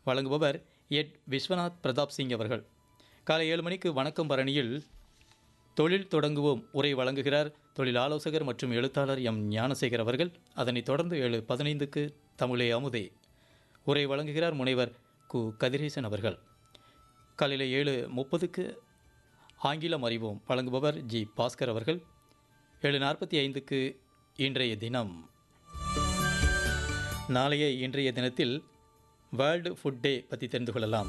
வழங்குபவர் எட் விஸ்வநாத் பிரதாப் சிங் அவர்கள் காலை ஏழு மணிக்கு வணக்கம் பரணியில் தொழில் தொடங்குவோம் உரை வழங்குகிறார் தொழில் ஆலோசகர் மற்றும் எழுத்தாளர் எம் ஞானசேகர் அவர்கள் அதனைத் தொடர்ந்து ஏழு பதினைந்துக்கு தமிழே அமுதே உரை வழங்குகிறார் முனைவர் கு கதிரேசன் அவர்கள் காலையில் ஏழு முப்பதுக்கு ஆங்கிலம் அறிவோம் வழங்குபவர் ஜி பாஸ்கர் அவர்கள் ஏழு நாற்பத்தி ஐந்துக்கு இன்றைய தினம் நாளைய இன்றைய தினத்தில் வேர்ல்டு ஃபுட் டே பற்றி தெரிந்து கொள்ளலாம்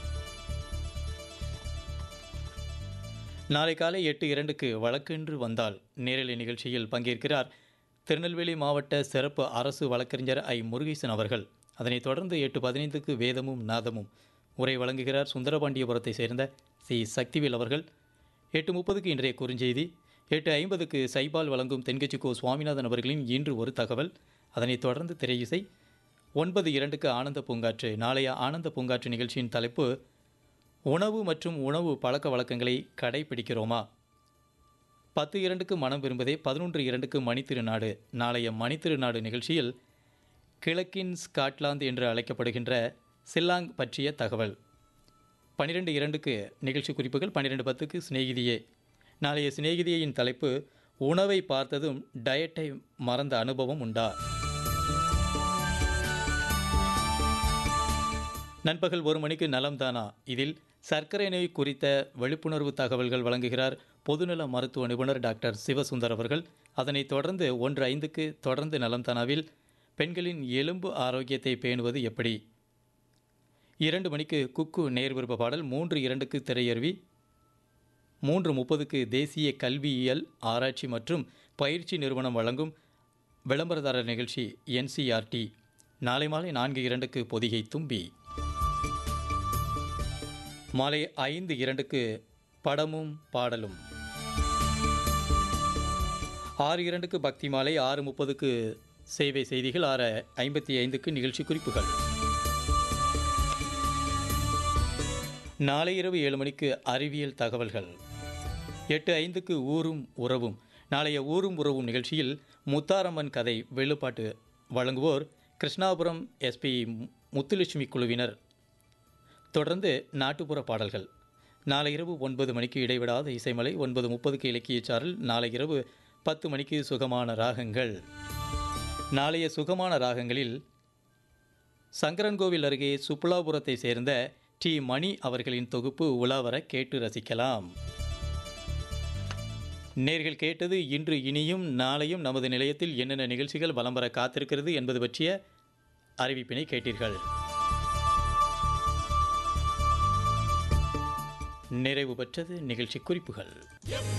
நாளை காலை எட்டு இரண்டுக்கு வழக்கென்று வந்தால் நேரலை நிகழ்ச்சியில் பங்கேற்கிறார் திருநெல்வேலி மாவட்ட சிறப்பு அரசு வழக்கறிஞர் ஐ முருகேசன் அவர்கள் அதனைத் தொடர்ந்து எட்டு பதினைந்துக்கு வேதமும் நாதமும் உரை வழங்குகிறார் சுந்தரபாண்டியபுரத்தை சேர்ந்த சி சக்திவேல் அவர்கள் எட்டு முப்பதுக்கு இன்றைய குறுஞ்செய்தி எட்டு ஐம்பதுக்கு சைபால் வழங்கும் தென்கட்சி கோ சுவாமிநாதன் அவர்களின் இன்று ஒரு தகவல் அதனைத் தொடர்ந்து திரையிசை ஒன்பது இரண்டுக்கு ஆனந்த பூங்காற்று நாளைய ஆனந்த பூங்காற்று நிகழ்ச்சியின் தலைப்பு உணவு மற்றும் உணவு பழக்க வழக்கங்களை கடைபிடிக்கிறோமா பத்து இரண்டுக்கு மனம் விரும்புதே பதினொன்று இரண்டுக்கு மணித்திருநாடு நாளைய மணித்திருநாடு நிகழ்ச்சியில் கிழக்கின் ஸ்காட்லாந்து என்று அழைக்கப்படுகின்ற சில்லாங் பற்றிய தகவல் பன்னிரெண்டு இரண்டுக்கு நிகழ்ச்சி குறிப்புகள் பன்னிரெண்டு பத்துக்கு சிநேகிதியே நாளைய சிநேகிதியின் தலைப்பு உணவை பார்த்ததும் டயட்டை மறந்த அனுபவம் உண்டா நண்பகல் ஒரு மணிக்கு நலம் தானா இதில் சர்க்கரை நோய் குறித்த விழிப்புணர்வு தகவல்கள் வழங்குகிறார் பொதுநல மருத்துவ நிபுணர் டாக்டர் சிவசுந்தர் அவர்கள் அதனைத் தொடர்ந்து ஒன்று ஐந்துக்கு தொடர்ந்து நலம் தானாவில் பெண்களின் எலும்பு ஆரோக்கியத்தை பேணுவது எப்படி இரண்டு மணிக்கு குக்கு நேர் விருப்ப பாடல் மூன்று இரண்டுக்கு திரையருவி மூன்று முப்பதுக்கு தேசிய கல்வியியல் ஆராய்ச்சி மற்றும் பயிற்சி நிறுவனம் வழங்கும் விளம்பரதாரர் நிகழ்ச்சி என்சிஆர்டி நாளை மாலை நான்கு இரண்டுக்கு பொதிகை தும்பி மாலை ஐந்து இரண்டுக்கு படமும் பாடலும் ஆறு இரண்டுக்கு பக்தி மாலை ஆறு முப்பதுக்கு சேவை செய்திகள் ஆறு ஐம்பத்தி ஐந்துக்கு நிகழ்ச்சி குறிப்புகள் நாளை இரவு ஏழு மணிக்கு அறிவியல் தகவல்கள் எட்டு ஐந்துக்கு ஊரும் உறவும் நாளைய ஊரும் உறவும் நிகழ்ச்சியில் முத்தாரம்மன் கதை வெள்ளுப்பாட்டு வழங்குவோர் கிருஷ்ணாபுரம் எஸ்பி முத்துலட்சுமி குழுவினர் தொடர்ந்து நாட்டுப்புற பாடல்கள் நாளை இரவு ஒன்பது மணிக்கு இடைவிடாத இசைமலை ஒன்பது முப்பதுக்கு இலக்கிய சாரல் நாளை இரவு பத்து மணிக்கு சுகமான ராகங்கள் நாளைய சுகமான ராகங்களில் சங்கரன்கோவில் அருகே சுப்புலாபுரத்தை சேர்ந்த டி மணி அவர்களின் தொகுப்பு உலாவர கேட்டு ரசிக்கலாம் நேர்கள் கேட்டது இன்று இனியும் நாளையும் நமது நிலையத்தில் என்னென்ன நிகழ்ச்சிகள் வலம் வர காத்திருக்கிறது என்பது பற்றிய அறிவிப்பினை கேட்டீர்கள் நிறைவு பெற்றது நிகழ்ச்சி குறிப்புகள்